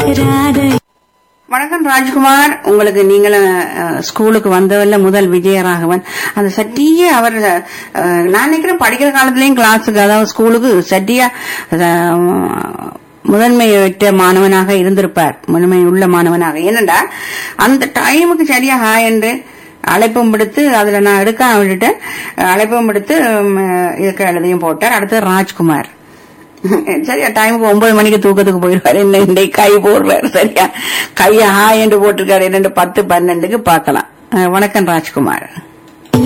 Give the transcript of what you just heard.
ராதை வணக்கம் ராஜ்குமார் உங்களுக்கு நீங்களும் அஹ், ஸ்கூலுக்கு வந்தவல்ல முதல் விஜயராகவன் அந்த சட்டியே அவர் அஹ், நான் நினைக்கிறேன் படிக்கிற காலத்துலயும் கிளாஸுக்கு அதாவது ஸ்கூலுக்கு சட்டியா அஹ், முதன்மை பெற்ற மாணவனாக இருந்திருப்பார் முதன்மை உள்ள மாணவனாக என்னடா அந்த டைமுக்கு சரியா ஹாய் என்று அழைப்பும் விடுத்து அதுல நான் எடுக்க விட்டுட்டேன் அழைப்பும் விடுத்து உம், இதுக்கு எழுதியும் போட்டார் அடுத்து ராஜ்குமார் சரியா டைமுக்கு ஒன்பது மணிக்கு தூக்கத்துக்கு போயிடுவாரு என்ன இன்றைக்கு கை போடுறாரு சரியா கைய ஹா என்று போட்டிருக்காரு இரண்டு பத்து பன்னெண்டுக்கு பார்க்கலாம் அஹ் வணக்கம் ராஜ்குமார்